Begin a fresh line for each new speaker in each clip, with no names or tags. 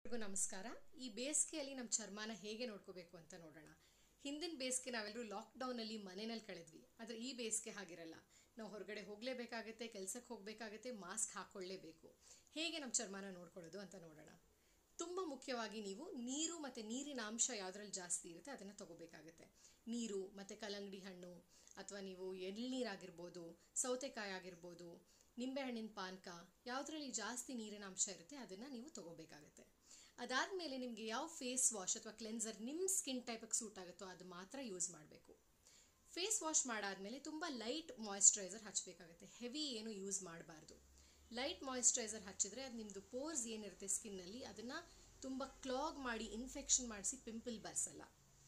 ಎಲ್ರಿಗೂ ನಮಸ್ಕಾರ ಈ ಬೇಸಿಗೆಯಲ್ಲಿ ನಮ್ಮ ಚರ್ಮನ ಹೇಗೆ ನೋಡ್ಕೋಬೇಕು ಅಂತ ನೋಡೋಣ ಹಿಂದಿನ ಬೇಸಿಗೆ ನಾವೆಲ್ಲರೂ ಲಾಕ್ಡೌನಲ್ಲಿ ಮನೆಯಲ್ಲಿ ಕಳೆದ್ವಿ ಆದರೆ ಈ ಬೇಸಿಗೆ ಹಾಗಿರಲ್ಲ ನಾವು ಹೊರಗಡೆ ಹೋಗಲೇಬೇಕಾಗತ್ತೆ ಕೆಲಸಕ್ಕೆ ಹೋಗಬೇಕಾಗತ್ತೆ ಮಾಸ್ಕ್ ಹಾಕ್ಕೊಳ್ಳೇಬೇಕು ಹೇಗೆ ನಮ್ಮ ಚರ್ಮನ ನೋಡ್ಕೊಳ್ಳೋದು ಅಂತ ನೋಡೋಣ ತುಂಬ ಮುಖ್ಯವಾಗಿ ನೀವು ನೀರು ಮತ್ತು ನೀರಿನ ಅಂಶ ಯಾವುದ್ರಲ್ಲಿ ಜಾಸ್ತಿ ಇರುತ್ತೆ ಅದನ್ನು ತಗೋಬೇಕಾಗುತ್ತೆ ನೀರು ಮತ್ತು ಕಲ್ಲಂಗಡಿ ಹಣ್ಣು ಅಥವಾ ನೀವು ಎಳ್ನೀರಾಗಿರ್ಬೋದು ಸೌತೆಕಾಯಿ ಆಗಿರ್ಬೋದು ನಿಂಬೆಹಣ್ಣಿನ ಪಾನಕ ಯಾವುದರಲ್ಲಿ ಜಾಸ್ತಿ ನೀರಿನ ಅಂಶ ಇರುತ್ತೆ ಅದನ್ನು ನೀವು ತಗೋಬೇಕಾಗುತ್ತೆ ಅದಾದಮೇಲೆ ನಿಮಗೆ ಯಾವ ಫೇಸ್ ವಾಶ್ ಅಥವಾ ಕ್ಲೆನ್ಸರ್ ನಿಮ್ಮ ಸ್ಕಿನ್ ಟೈಪಿಗೆ ಸೂಟ್ ಆಗುತ್ತೋ ಅದು ಮಾತ್ರ ಯೂಸ್ ಮಾಡಬೇಕು ಫೇಸ್ ವಾಶ್ ಮಾಡಾದಮೇಲೆ ತುಂಬ ಲೈಟ್ ಮಾಯಿಶ್ಚರೈಸರ್ ಹಚ್ಚಬೇಕಾಗುತ್ತೆ ಹೆವಿ ಏನು ಯೂಸ್ ಮಾಡಬಾರ್ದು ಲೈಟ್ ಮಾಯಿಶ್ಚರೈಸರ್ ಹಚ್ಚಿದ್ರೆ ಅದು ನಿಮ್ಮದು ಪೋರ್ಸ್ ಏನಿರುತ್ತೆ ಸ್ಕಿನ್ನಲ್ಲಿ ಅದನ್ನು ತುಂಬ ಕ್ಲಾಗ್ ಮಾಡಿ ಇನ್ಫೆಕ್ಷನ್ ಮಾಡಿಸಿ ಪಿಂಪಲ್ ಬರ್ಸಲ್ಲ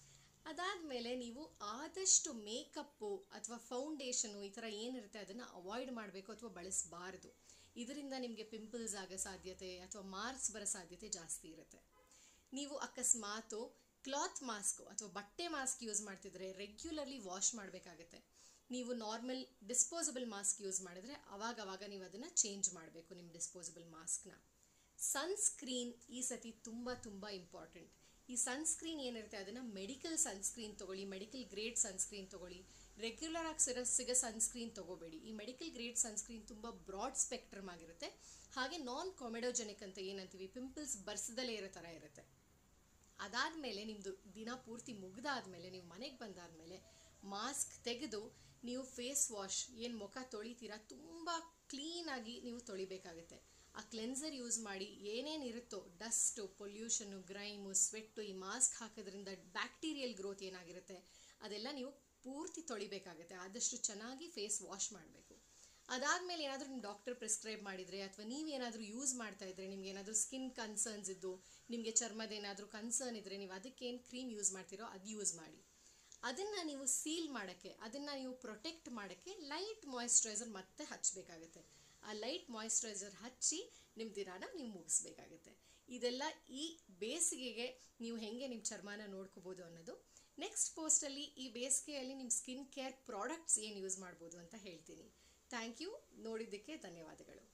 ಅದಾದಮೇಲೆ ನೀವು ಆದಷ್ಟು ಮೇಕಪ್ಪು ಅಥವಾ ಫೌಂಡೇಶನು ಈ ಥರ ಏನಿರುತ್ತೆ ಅದನ್ನು ಅವಾಯ್ಡ್ ಮಾಡಬೇಕು ಅಥವಾ ಬಳಸಬಾರ್ದು ಇದರಿಂದ ನಿಮಗೆ ಪಿಂಪಲ್ಸ್ ಆಗೋ ಸಾಧ್ಯತೆ ಅಥವಾ ಮಾರ್ಕ್ಸ್ ಬರೋ ಸಾಧ್ಯತೆ ಜಾಸ್ತಿ ಇರುತ್ತೆ ನೀವು ಅಕಸ್ಮಾತು ಕ್ಲಾತ್ ಮಾಸ್ಕ್ ಅಥವಾ ಬಟ್ಟೆ ಮಾಸ್ಕ್ ಯೂಸ್ ಮಾಡ್ತಿದ್ರೆ ರೆಗ್ಯುಲರ್ಲಿ ವಾಶ್ ಮಾಡಬೇಕಾಗತ್ತೆ ನೀವು ನಾರ್ಮಲ್ ಡಿಸ್ಪೋಸಬಲ್ ಮಾಸ್ಕ್ ಯೂಸ್ ಮಾಡಿದ್ರೆ ಅವಾಗ ಅವಾಗ ನೀವು ಅದನ್ನು ಚೇಂಜ್ ಮಾಡಬೇಕು ನಿಮ್ಮ ಡಿಸ್ಪೋಸಬಲ್ ಮಾಸ್ಕ್ನ ಸನ್ಸ್ಕ್ರೀನ್ ಈ ಸತಿ ತುಂಬ ತುಂಬ ಇಂಪಾರ್ಟೆಂಟ್ ಈ ಸನ್ಸ್ಕ್ರೀನ್ ಏನಿರುತ್ತೆ ಅದನ್ನು ಮೆಡಿಕಲ್ ಸನ್ಸ್ಕ್ರೀನ್ ತೊಗೊಳ್ಳಿ ಮೆಡಿಕಲ್ ಗ್ರೇಡ್ ಸನ್ಸ್ಕ್ರೀನ್ ತೊಗೊಳ್ಳಿ ರೆಗ್ಯುಲರ್ ಆಗಿ ಸಿರೋ ಸಿಗೋ ಸನ್ಸ್ಕ್ರೀನ್ ತೊಗೋಬೇಡಿ ಈ ಮೆಡಿಕಲ್ ಗ್ರೇಡ್ ಸನ್ಸ್ಕ್ರೀನ್ ತುಂಬ ಬ್ರಾಡ್ ಸ್ಪೆಕ್ಟ್ರಮ್ ಆಗಿರುತ್ತೆ ಹಾಗೆ ನಾನ್ ಕಾಮೆಡೋಜೆನಿಕ್ ಅಂತ ಏನಂತೀವಿ ಪಿಂಪಲ್ಸ್ ಬರ್ಸದಲ್ಲೇ ಇರೋ ಥರ ಇರುತ್ತೆ ಅದಾದಮೇಲೆ ನಿಮ್ಮದು ದಿನ ಪೂರ್ತಿ ಮುಗ್ದಾದ್ಮೇಲೆ ನೀವು ಮನೆಗೆ ಬಂದಾದಮೇಲೆ ಮಾಸ್ಕ್ ತೆಗೆದು ನೀವು ಫೇಸ್ ವಾಶ್ ಏನು ಮುಖ ತೊಳಿತೀರಾ ತುಂಬ ಕ್ಲೀನಾಗಿ ನೀವು ತೊಳಿಬೇಕಾಗುತ್ತೆ ಆ ಕ್ಲೆನ್ಸರ್ ಯೂಸ್ ಮಾಡಿ ಏನೇನು ಇರುತ್ತೋ ಡಸ್ಟು ಪೊಲ್ಯೂಷನ್ನು ಗ್ರೈಮು ಸ್ವೆಟ್ಟು ಈ ಮಾಸ್ಕ್ ಹಾಕೋದ್ರಿಂದ ಬ್ಯಾಕ್ಟೀರಿಯಲ್ ಗ್ರೋತ್ ಏನಾಗಿರುತ್ತೆ ಅದೆಲ್ಲ ನೀವು ಪೂರ್ತಿ ತೊಳಿಬೇಕಾಗುತ್ತೆ ಆದಷ್ಟು ಚೆನ್ನಾಗಿ ಫೇಸ್ ವಾಶ್ ಮಾಡಬೇಕು ಅದಾದಮೇಲೆ ಏನಾದರೂ ನಿಮ್ಮ ಡಾಕ್ಟರ್ ಪ್ರಿಸ್ಕ್ರೈಬ್ ಮಾಡಿದರೆ ಅಥವಾ ನೀವೇನಾದರೂ ಯೂಸ್ ಮಾಡ್ತಾ ಇದ್ದರೆ ನಿಮ್ಗೆ ಏನಾದರೂ ಸ್ಕಿನ್ ಕನ್ಸರ್ನ್ಸ್ ಇದ್ದು ನಿಮಗೆ ಚರ್ಮದ ಏನಾದರೂ ಕನ್ಸರ್ನ್ ಇದ್ದರೆ ನೀವು ಅದಕ್ಕೇನು ಕ್ರೀಮ್ ಯೂಸ್ ಮಾಡ್ತೀರೋ ಅದು ಯೂಸ್ ಮಾಡಿ ಅದನ್ನು ನೀವು ಸೀಲ್ ಮಾಡೋಕ್ಕೆ ಅದನ್ನು ನೀವು ಪ್ರೊಟೆಕ್ಟ್ ಮಾಡೋಕ್ಕೆ ಲೈಟ್ ಮಾಯಿಶ್ಚರೈಸರ್ ಮತ್ತೆ ಹಚ್ಚಬೇಕಾಗುತ್ತೆ ಆ ಲೈಟ್ ಮಾಯಿಶ್ಚರೈಸರ್ ಹಚ್ಚಿ ನಿಮ್ಮ ದಿನಾನ ನೀವು ಮುಗಿಸ್ಬೇಕಾಗುತ್ತೆ ಇದೆಲ್ಲ ಈ ಬೇಸಿಗೆಗೆ ನೀವು ಹೇಗೆ ನಿಮ್ಮ ಚರ್ಮನ ನೋಡ್ಕೋಬೋದು ಅನ್ನೋದು ನೆಕ್ಸ್ಟ್ ಪೋಸ್ಟಲ್ಲಿ ಈ ಬೇಸಿಗೆಯಲ್ಲಿ ನಿಮ್ಮ ಸ್ಕಿನ್ ಕೇರ್ ಪ್ರಾಡಕ್ಟ್ಸ್ ಏನು ಯೂಸ್ ಮಾಡ್ಬೋದು ಅಂತ ಹೇಳ್ತೀನಿ ಥ್ಯಾಂಕ್ ಯು ನೋಡಿದ್ದಕ್ಕೆ ಧನ್ಯವಾದಗಳು